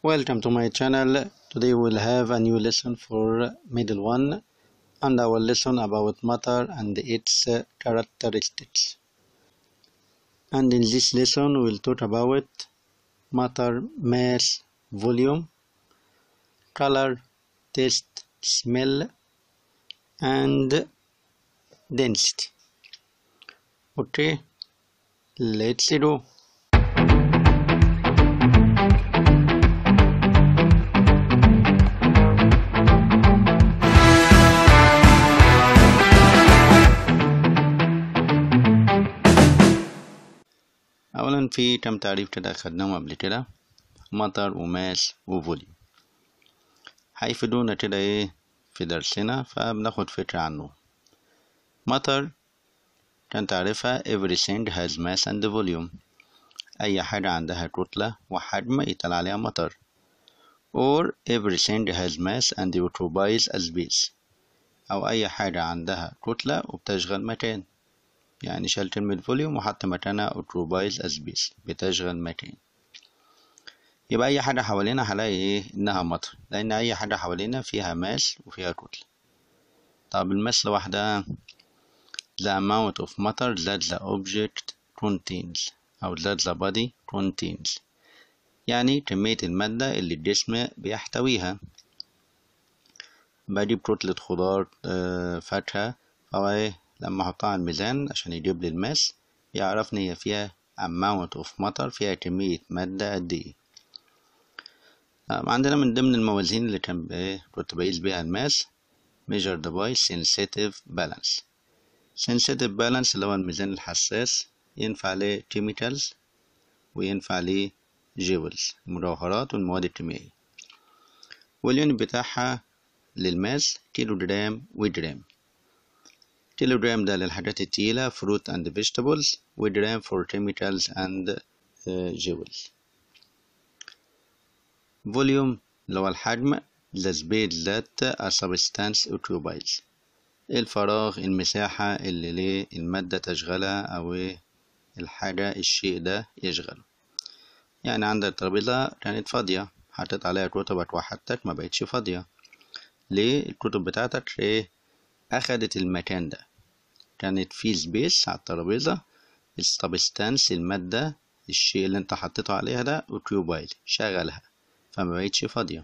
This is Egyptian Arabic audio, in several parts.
Welcome to my channel. Today we'll have a new lesson for middle one and our lesson about matter and its uh, characteristics. And in this lesson we'll talk about matter, mass, volume, color, taste, smell, and density. Okay, let's do. أولا في كم تعريف كده أخدناهم قبل كده مطر وماس وفوليوم هيفيدونا كده إيه في درسنا فبناخد فكرة عنه مطر كان تعرفها everything has mass and volume أي حاجة عندها كتلة وحجم يتقال عليها مطر or everything has mass and occupies a space أو أي حاجة عندها كتلة وبتشغل مكان يعني شال كلمة فوليوم وحط مكانها occupies a space بتشغل مكان يبقى أي حاجة حوالينا هلاقي إيه إنها مطر لأن أي حاجة حوالينا فيها ماس وفيها كتلة طب الماس لوحدها the amount of matter that the object contains أو that the body contains يعني كمية المادة اللي الجسم بيحتويها بجيب كتلة خضار آه، فاكهة فهو إيه لما أحطها على الميزان عشان يجيب لي الماس يعرفني هي فيها amount of matter فيها كمية مادة قد إيه آه، عندنا من ضمن الموازين اللي كان بإيه كنت بقيس بيها الماس measured by sensitive balance sensitive balance اللي هو الميزان الحساس ينفع ليه chemicals وينفع ليه جيولز المجوهرات والمواد الكيميائية واليونت بتاعها للماس كيلو جرام وجرام كيلو جرام ده للحاجات التقيلة fruit and vegetables وجرام for chemicals and uh, jewels volume اللي هو الحجم the space that a substance occupies الفراغ المساحة اللي ليه المادة تشغلها أو الحاجة الشيء ده يشغله يعني عندك ترابيزة كانت فاضية حطيت عليها كتبك وحدتك ما بقتش فاضية ليه الكتب بتاعتك ايه أخدت المكان ده كانت في سبيس على الترابيزة السبستانس المادة الشيء اللي انت حطيته عليها ده اوكيوبايد شغلها فما بقتش فاضية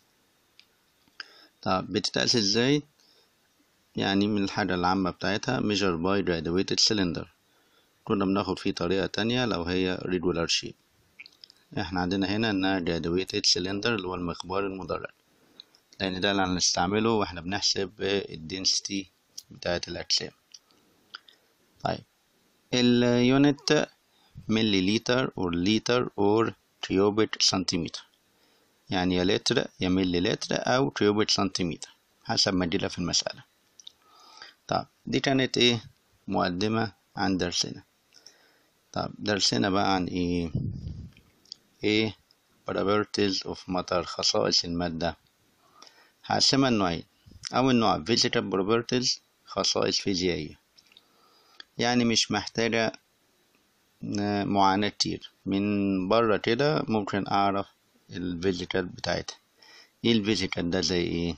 طب بتتقاس ازاي يعني من الحاجة العامة بتاعتها measure by graduated cylinder كنا بناخد فيه طريقة تانية لو هي regular shape احنا عندنا هنا انها graduated cylinder اللي هو المقبار المدرج لان ده اللي هنستعمله واحنا بنحسب الدنسيتي بتاعت الاجسام طيب اليونت ملي لتر اور لتر اور كيوبيك سنتيمتر يعني يا لتر يا ملي لتر او كيوبيك سنتيمتر حسب ما جينا في المسألة طب دي كانت ايه مقدمة عن درسنا طب درسنا بقى عن ايه ايه properties of matter خصائص المادة هقسمها نوعين أول نوع physical properties خصائص فيزيائية يعني مش محتاجة معاناة كتير من بره كده ممكن أعرف الفيزيكال بتاعتها ايه الفيزيكال ده زي ايه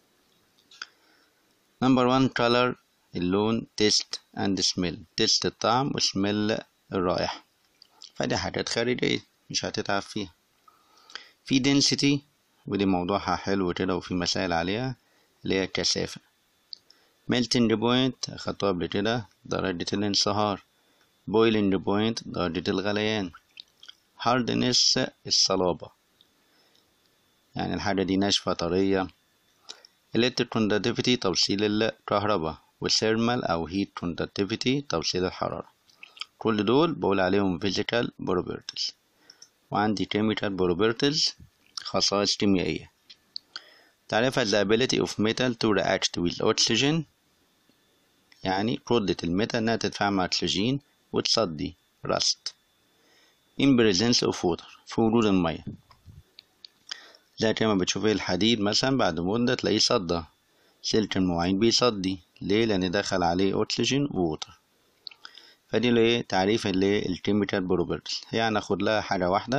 نمبر وان color اللون تيست اند سميل تيست الطعم وسميل الرائحة فدي حاجات خارجية مش هتتعب فيها في density ودي موضوعها حلو كده وفي مسائل عليها اللي هي الكثافة melting point أخدته قبل كده درجة الانصهار boiling point درجة الغليان hardness الصلابة يعني الحاجة دي ناشفة طرية electric conductivity توصيل الكهرباء وثيرمال أو heat conductivity توصيل الحرارة كل دول بقول عليهم physical properties وعندي chemical properties خصائص كيميائية تعرفها the ability of metal to react with oxygen يعني قدرة الميتال إنها تتفاعل مع الأكسجين وتصدي rust in presence of water في وجود المية زي كما بتشوف الحديد مثلا بعد مدة تلاقيه صدى سلك المواعين بيصدي ليه لأن دخل عليه أكسجين ووتر فدي اللي تعريف اللي الكيميكال بروبرتيز هي هناخد لها حاجة واحدة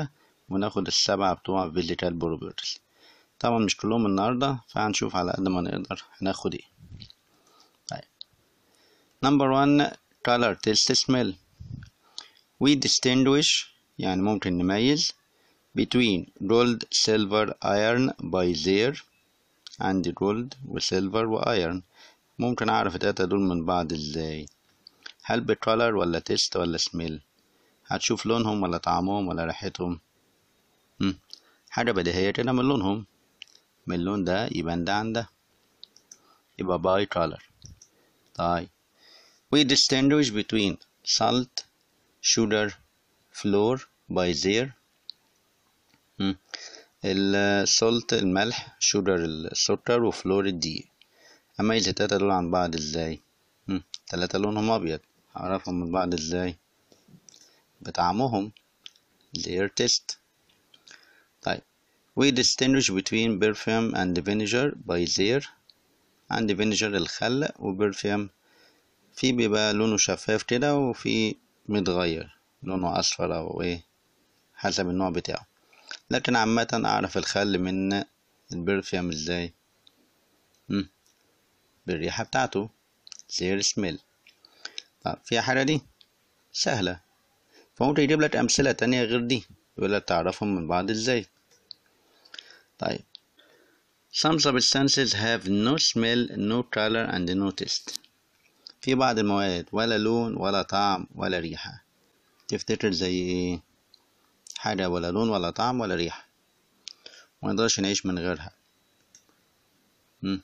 وناخد السبعة بتوع physical properties طبعا مش كلهم النهاردة فهنشوف على قد ما نقدر هناخد ايه طيب number one color taste smell we distinguish يعني ممكن نميز between gold silver iron by their عندي gold وسيلفر وايرن ممكن اعرف التلاتة دول من بعض ازاي هل بكولر ولا تيست ولا سميل هتشوف لونهم ولا طعمهم ولا ريحتهم مم. حاجة بديهية كده من لونهم من اللون ده يبان ده عن ده يبقى باي color طيب we distinguish between salt sugar flour by their مم. السولت الملح شوجر السكر وفلور الدقيق أميز التلاتة دول عن بعض ازاي مم. التلاتة لونهم أبيض أعرفهم من بعض ازاي بطعمهم their taste طيب we distinguish between perfume and vinegar by their عندي vinegar الخل وبرفيوم في بيبقى لونه شفاف كده وفي متغير لونه أصفر أو إيه حسب النوع بتاعه لكن عامة أعرف الخل من البرفيوم ازاي مم. بالريحة بتاعته their smell طب في حاجة دي سهلة فممكن يجيب لك أمثلة تانية غير دي يقول لك تعرفهم من بعض ازاي طيب Some substances have no smell, no color and no taste في بعض المواد ولا لون ولا طعم ولا ريحة تفتكر زي ايه حاجة ولا لون ولا طعم ولا ريحة منقدرش نعيش من غيرها مم.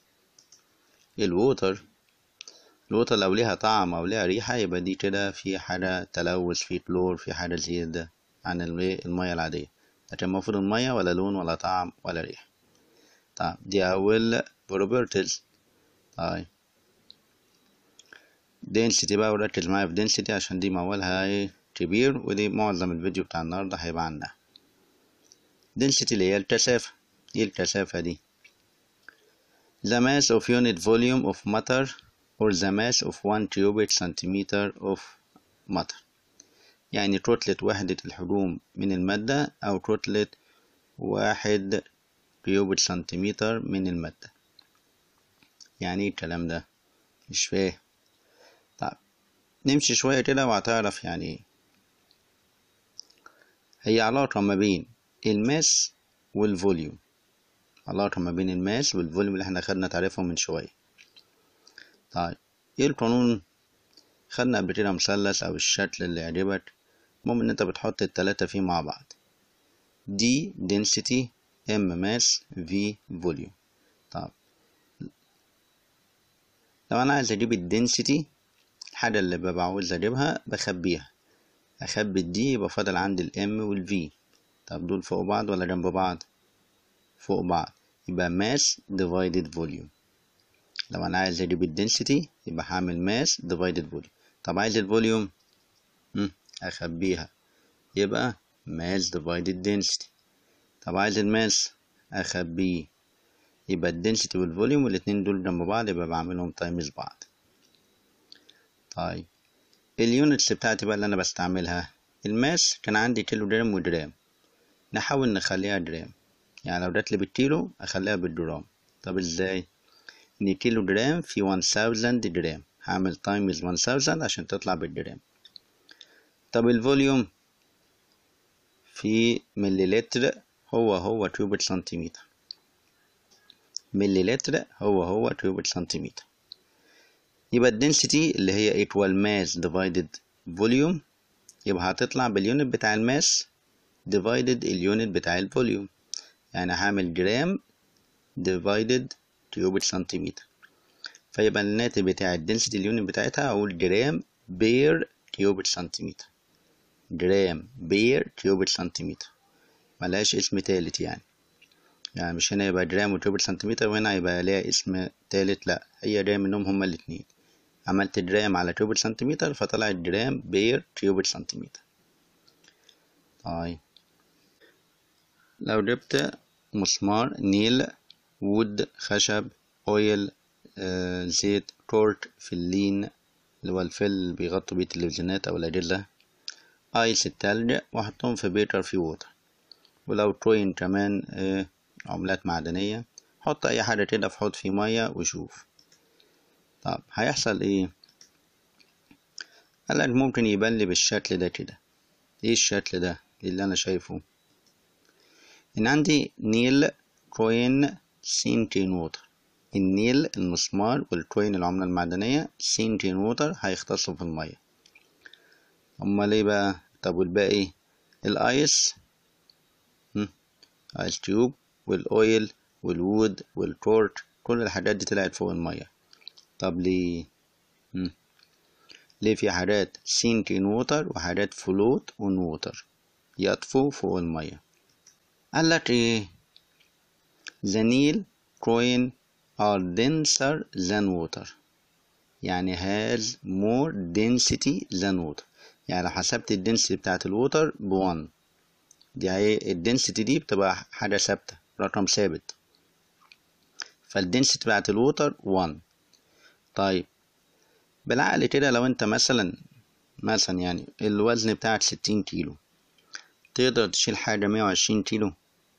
الووتر الووتر لو ليها طعم أو ليها ريحة يبقى دي كده في حاجة تلوث في كلور في حاجة زيادة عن المية العادية لكن المفروض المية ولا لون ولا طعم ولا ريحة طيب دي أول properties طيب density بقى وركز معايا في density عشان دي موالها ايه كبير ودي معظم الفيديو بتاع النهاردة هيبقى عنها density اللي هي الكثافة ايه الكثافة دي the mass of unit volume of matter or the mass of one cubic centimeter of matter يعني كتلة وحدة الحجوم من المادة أو كتلة واحد كيوبيك سنتيمتر من المادة يعني ايه الكلام ده مش فاهم طيب نمشي شوية كده وهتعرف يعني ايه هي علاقة ما بين الماس والفوليوم علاقة ما بين الماس والفوليوم اللي احنا خدنا تعريفهم من شوية طيب ايه القانون خدنا قبل كده مثلث او الشكل اللي يعجبك المهم ان انت بتحط التلاتة فيه مع بعض دي density M mass V volume طب لو انا عايز اجيب الدنسيتي الحاجة اللي ببقى عاوز اجيبها بخبيها اخبي الدي يبقى فاضل عندي الام والفي طب دول فوق بعض ولا جنب بعض فوق بعض يبقى mass divided volume لو انا عايز اجيب الدنسيتي يبقى هعمل mass divided volume طب عايز الفوليوم اخبيها يبقى mass divided density طب عايز الماس اخبيه يبقى الدنسيتي والفوليوم والاتنين دول جنب بعض يبقى بعملهم تايمز بعض طيب اليونتس بتاعتي بقى اللي انا بستعملها الماس كان عندي كيلو جرام وجرام نحاول نخليها جرام يعني لو جاتلي بالكيلو اخليها بالجرام طب ازاي ان كيلو جرام في 1000 جرام هعمل تايمز 1000 عشان تطلع بالجرام طب الفوليوم في مليلتر هو هو كيوبيك سنتيمتر مليلتر هو هو كيوبيك سنتيمتر يبقى الدنسيتي اللي هي equal mass divided volume يبقى هتطلع باليونت بتاع الماس divided اليونت بتاع الفوليوم يعني هعمل جرام divided كيوبيك سنتيمتر فيبقى الناتج بتاع الدنسيتي اليونت بتاعتها اقول جرام بير كيوبيك سنتيمتر جرام بير كيوبيك سنتيمتر ملهاش اسم تالت يعني يعني مش هنا يبقى جرام وكيوبيك سنتيمتر وهنا يبقى ليها اسم تالت لا هي جرام منهم هما الاتنين عملت جرام على كيوبيك سنتيمتر فطلعت جرام بير كيوبيك سنتيمتر طيب لو جبت مسمار نيل وود خشب اويل آه، زيت كورك فلين اللي هو الفل اللي بيغطوا بيه التلفزيونات او الاجهزه ايس التلج واحطهم في بيتر في ووتر ولو كوين كمان آه، عملات معدنية حط أي حاجة كده في حوض فيه مية وشوف طب هيحصل ايه قالك ممكن يبان لي بالشكل ده كده ايه الشكل ده اللي انا شايفه ان عندي نيل كوين سينتين ووتر النيل المسمار والكوين العملة المعدنية سينتين ووتر هيختصوا في المية امال ايه بقى طب والباقي الايس هم، ايس تيوب والاويل والوود والكورت كل الحاجات دي طلعت فوق المية طب ليه هم. ليه في حاجات sink in water وحاجات float on water يطفو فوق المية قالك ايه the Nile coin are denser than water يعني has more density than water يعني لو حسبت الدنسيتي بتاعت الووتر بوان دي هي الدنسيتي دي بتبقى حاجة ثابتة رقم ثابت فالدنسيتي بتاعت الووتر 1 طيب بالعقل كده لو انت مثلا مثلا يعني الوزن بتاعك ستين كيلو تقدر تشيل حاجة مية وعشرين كيلو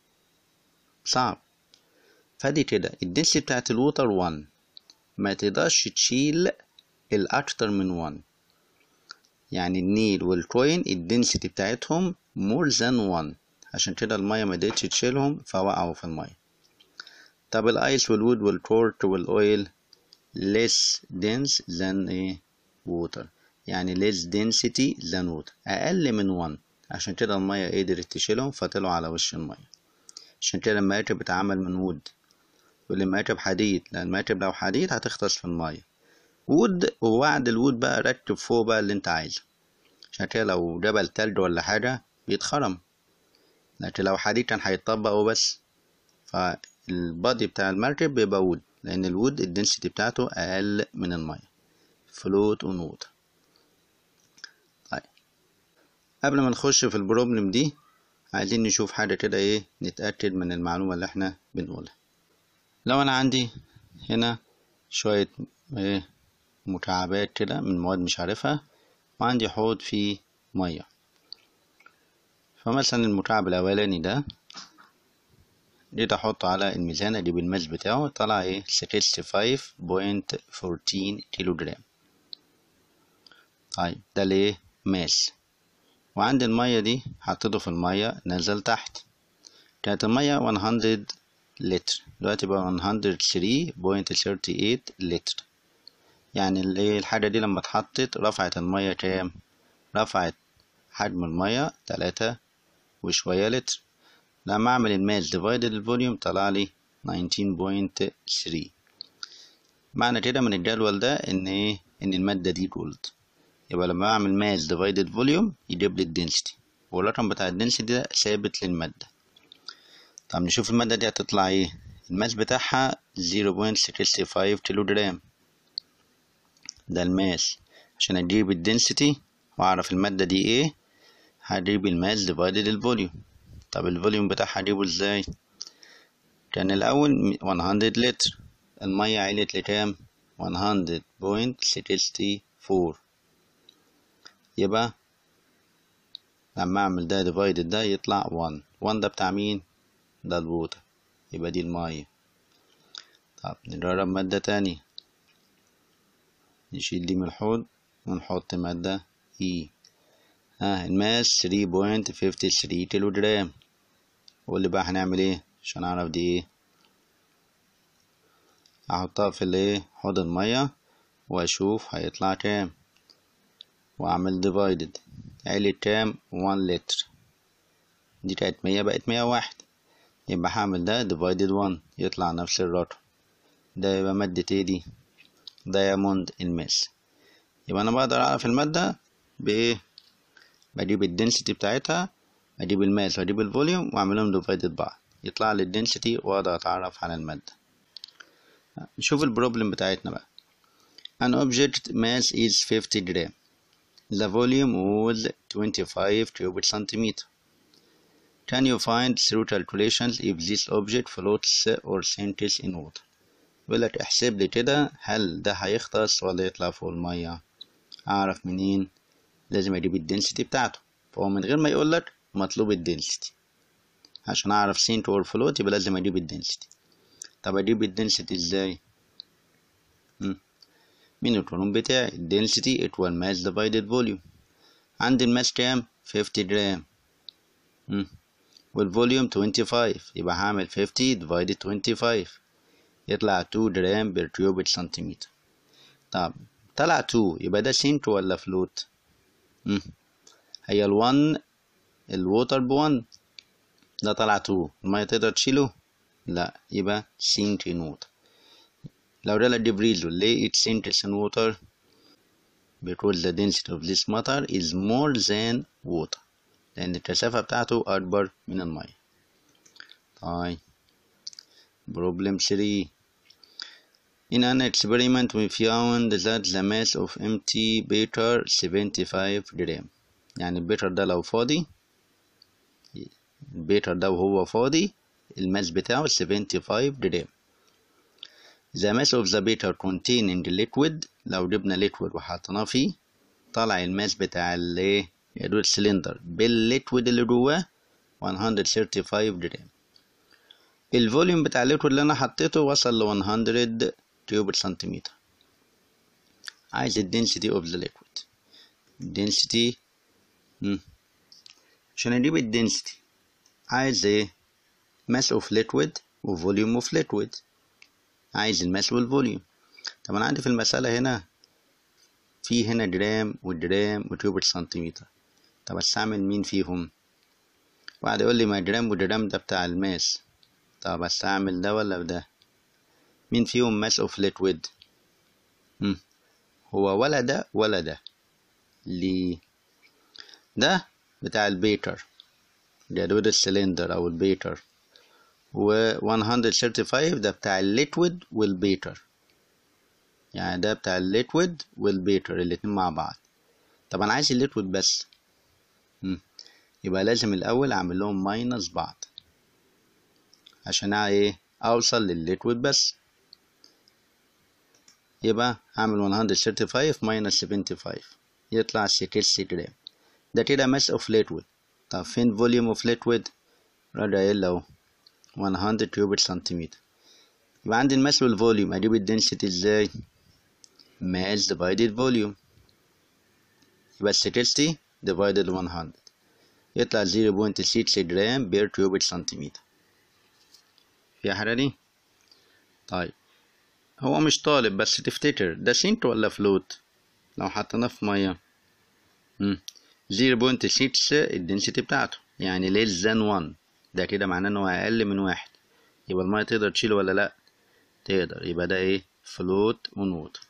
صعب فدي كده الدنسيتي بتاعت الووتر 1 ما تقدرش تشيل الأكتر من 1 يعني النيل والكوين الدنسيتي بتاعتهم more than 1 عشان كده المية ما قدرتش تشيلهم فوقعوا في المية طب الايس والوود والكورت والاويل less dense than a water يعني less density than water أقل من 1 عشان كده المية قدرت تشيلهم فطلعوا على وش المية عشان كده المركب بتتعمل من وود واللي مركب حديد لأن المركب لو حديد هتغطس في المية وود وبعد الوود بقى ركب فوق بقى اللي انت عايزه عشان كده لو جبل تلج ولا حاجة بيتخرم لكن لو حديد كان هيتطبق وبس فالبادي بتاع المركب بيبقى وود لأن الوود الدنسيتي بتاعته أقل من المية فلوت اون ووتر طيب قبل ما نخش في البروبلم دي عايزين نشوف حاجة كده ايه نتأكد من المعلومة اللي احنا بنقولها لو أنا عندي هنا شوية ايه مكعبات كده من مواد مش عارفها وعندي حوض فيه مية فمثلا المكعب الأولاني ده جيت أحطه على الميزان أجيب الماس بتاعه طلع ايه 65.14 كيلو جرام طيب ده ليه ماس وعند المية دي حطيته في المية نزل تحت كانت المية 100 لتر دلوقتي بقى 103.38 لتر يعني اللي الحاجة دي لما اتحطت رفعت المية كام رفعت حجم المية تلاتة وشوية لتر لما اعمل الماس ديفايدد الفوليوم طلع لي 19.3 معنى كده من الجدول ده ان ايه ان المادة دي جولد يبقى لما اعمل ماس ديفايدد فوليوم يجيب لي الدنسيتي والرقم بتاع الدنسيتي ده ثابت للمادة طب نشوف المادة دي هتطلع ايه الماس بتاعها 0.65 كيلو جرام ده الماس عشان اجيب الدنسيتي واعرف المادة دي ايه هجيب الماس ديفايدد الفوليوم طب الفوليوم بتاعها اجيبه ازاي كان الاول 100 لتر المية علت لكام 100.64 يبقى لما اعمل ده ديفايدد ده يطلع 1 1 ده بتاع مين ده الووتر يبقى دي المية طب نجرب مادة تانية نشيل دي من الحوض ونحط مادة E ها الماس 3.53 كيلو جرام واللي بقى هنعمل ايه عشان اعرف دي ايه احطها في الايه حوض المية واشوف هيطلع كام واعمل ديفايدد عيلة كام 1 لتر دي كانت مية بقت مية واحد يبقى هعمل ده ديفايدد 1 يطلع نفس الرقم ده يبقى مادة ايه دي دايموند الماس يبقى انا بقدر اعرف المادة بايه بجيب الدنسيتي بتاعتها اجيب الماس واجيب الفوليوم واعملهم ديفايدد بعض يطلع لي الدنسيتي واقدر اتعرف على المادة نشوف البروبلم بتاعتنا بقى an object mass is 50 gram the volume was 25 cubic centimeter can you find through calculations if this object floats or sinks in water بيقولك احسب لي كده هل ده هيغطس ولا يطلع فوق المية اعرف منين لازم اجيب الدنسيتي بتاعته فهو من غير ما يقولك مطلوب الدنسيتي عشان اعرف سينت اور فلوت يبقى لازم اجيب الدنسيتي طب اجيب الدنسيتي ازاي مم. من القانون بتاعي الدنسيتي equal mass divided volume عندي الماس كام 50 جرام مم. والفوليوم 25 يبقى هعمل 50 divided 25 يطلع 2 جرام بير كيوبيك سنتيمتر طب طلع 2 يبقى ده سينت ولا فلوت مم. هي ال1 الووتر ب1 ده طلع 2 المية تقدر تشيله لا يبقى سينت in water لو relative reason ليه it's sink in water because the density of this matter is more than water لأن الكثافة بتاعته أكبر من المية طيب problem 3 In an experiment we found that the mass of empty beaker 75 gram يعني البيتر ده لو فاضي البيتر ده وهو فاضي الماس بتاعه 75 جرام The mass of the beaker containing liquid لو جبنا liquid وحطيناه فيه طلع الماس بتاع الايه السلندر بالليكويد اللي جواه 135 جرام الفوليوم بتاع الليكويد اللي انا حطيته وصل ل 100 كيوبيك سنتيمتر عايز الدنسيتي اوف ذا ليكويد density مم. عشان اجيب الدنسيتي عايز ايه mass of liquid و volume of liquid عايز الماس والفوليوم طب انا عندي في المسألة هنا في هنا جرام وجرام وكيوبيك سنتيمتر طب استعمل مين فيهم واحد يقول لي ما جرام وجرام ده بتاع الماس طب استعمل ده ولا ده مين فيهم ماس اوف ليكويد مم. هو ولا ده ولا ده ليه ده بتاع البيكر جدول السلندر او البيكر و 135 ده بتاع الليكويد والبيكر يعني ده بتاع الليكويد والبيكر الاتنين مع بعض طب انا عايز الليكويد بس مم. يبقى لازم الاول اعمل لهم ماينس بعض عشان ايه اوصل للليكويد بس يبقى هعمل 135 ماينس 75 يطلع 60 جرام ده كده ماس اوف ليكويد طب فين فوليوم اوف ليكويد راجع قايل له 100 كيوبيك سنتيمتر يبقى عندي الماس والفوليوم اجيب الدنسيتي ازاي mass divided volume يبقى 60 divided 100 يطلع 0.6 جرام بير كيوبيك سنتيمتر في حاجة دي طيب هو مش طالب بس تفتكر ده سينك ولا فلوت لو حطيناه في مية مم. 0.6 الدنسيتي بتاعته يعني less than 1 ده كده معناه ان هو اقل من واحد يبقى المية تقدر تشيله ولا لا تقدر يبقى ده ايه float on water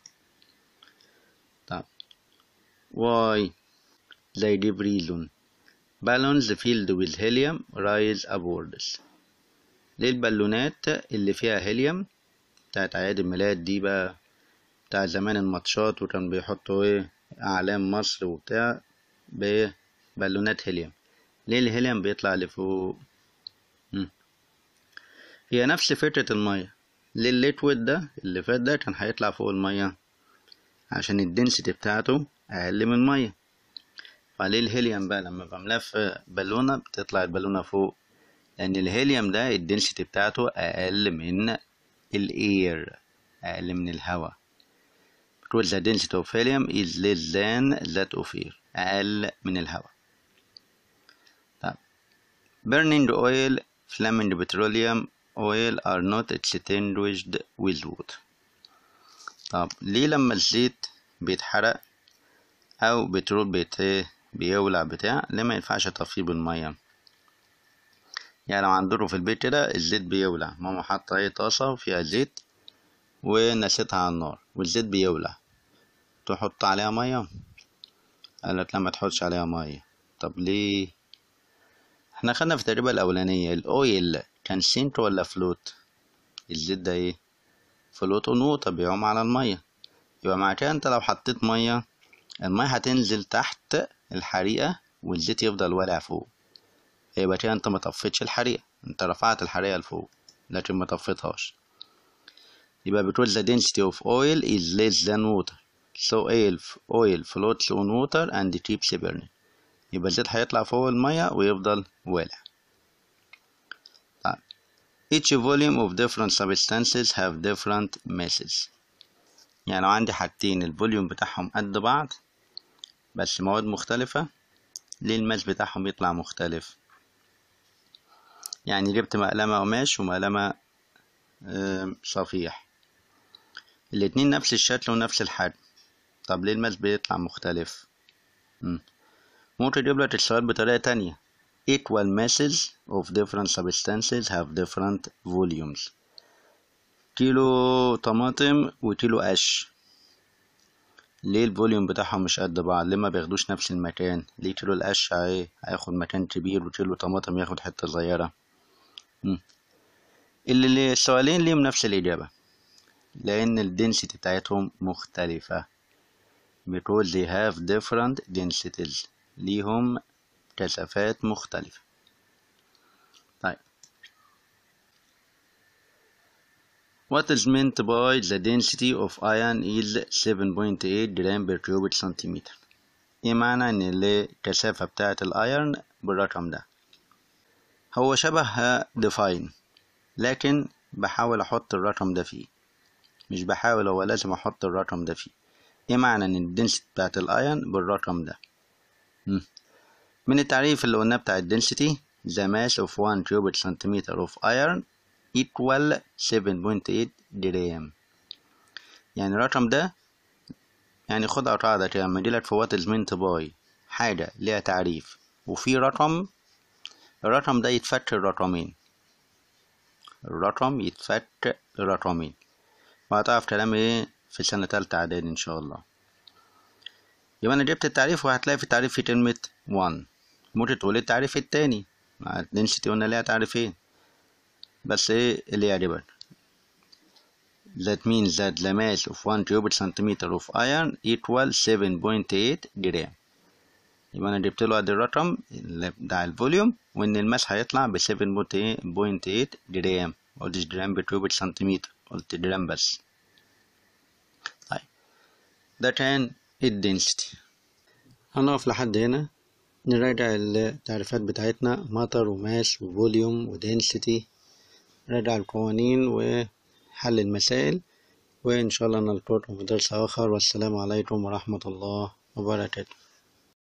طب why they give reason balloons filled with helium rise upwards ليه البالونات اللي فيها هيليوم بتاعت أعياد الميلاد دي بقى بتاع زمان الماتشات وكان بيحطوا ايه أعلام مصر وبتاع ببالونات هيليوم ليه الهيليوم بيطلع لفوق مم. هي نفس فكرة المية ليه الليكويد ده اللي فات ده كان هيطلع فوق المية عشان الدنسيتي بتاعته أقل من المية فليه الهيليوم بقى لما بملاه في بالونة بتطلع البالونة فوق لأن الهيليوم ده الدنسيتي بتاعته أقل من الإير أقل من الهواء because the density of helium is less than that of air أقل من الهواء طب burning oil flaming petroleum oil are not extinguished with water طب ليه لما الزيت بيتحرق أو بترول بيت بيولع بتاع ليه ما ينفعش أطفيه بالمية يعني لو عندكم في البيت كده الزيت بيولع ماما حاطة ايه طاسة فيها زيت ونسيتها على النار والزيت بيولع تحط عليها مية قالك لا ما تحطش عليها مية طب ليه احنا خدنا في التجربة الأولانية الأويل كان سينك ولا فلوت الزيت ده ايه فلوت ونوطة بيعوم على المية يبقى مع كده انت لو حطيت مية المية هتنزل تحت الحريقة والزيت يفضل والع فوق يبقى كده انت مطفتش الحريقة انت رفعت الحريقة لفوق لكن مطفتهاش يبقى because the density of oil is less than water so oil, oil floats on water and keeps burning يبقى الزيت هيطلع فوق المية ويفضل والع each volume of different substances have different masses يعني لو عندي حاجتين الفوليوم بتاعهم قد بعض بس مواد مختلفة ليه الماس بتاعهم يطلع مختلف يعني جبت مقلمة قماش ومقلمة صفيح الاتنين نفس الشكل ونفس الحجم طب ليه الماس بيطلع مختلف مم. ممكن يجيب لك السؤال بطريقة تانية equal masses of different substances have different volumes كيلو طماطم وكيلو قش ليه الفوليوم بتاعهم مش قد بعض ليه ما بياخدوش نفس المكان ليه كيلو القش هياخد مكان كبير وكيلو طماطم ياخد حتة صغيرة اللي السؤالين ليهم نفس الإجابة لأن الدنسيتي بتاعتهم مختلفة because they have different densities ليهم كثافات مختلفة طيب What is meant by the density of iron is 7.8 gram per cubic centimeter ايه معنى ان الكثافة بتاعة الايرن بالرقم ده هو شبه define لكن بحاول احط الرقم ده فيه مش بحاول هو لازم احط الرقم ده فيه ايه معنى ان الدنسيتي بتاعت الايون بالرقم ده مم. من التعريف اللي قلناه بتاع الدنسيتي the mass of 1 cubic centimeter of iron equal 7.8 جرام يعني الرقم ده يعني خدها قاعدة كده لما يجيلك في وات از meant by حاجة ليها تعريف وفي رقم الرقم ده يتفك الرقمين الرقم يتفك الرقمين وهتعرف كلامي ايه في سنة تالتة إعدادي إن شاء الله يبقى أنا جبت التعريف وهتلاقي في التعريف في كلمة one ممكن تقول التعريف التاني مع density قلنا ليها تعريفين بس ايه اللي يعجبك that means that the mass of 1 cubic centimeter of iron equal 7.8 جرام يبقى أنا جبت له ادي الرقم بتاع الفوليوم وإن الماس هيطلع ب 7.8 جرام قلتش جرام بكيوبيك سنتيمتر قلت جرام بس طيب ده كان الدنسيتي هنقف لحد هنا نراجع التعريفات بتاعتنا مطر وماس وفوليوم ودنسيتي نراجع القوانين وحل المسائل وإن شاء الله نلقاكم في درس آخر والسلام عليكم ورحمة الله وبركاته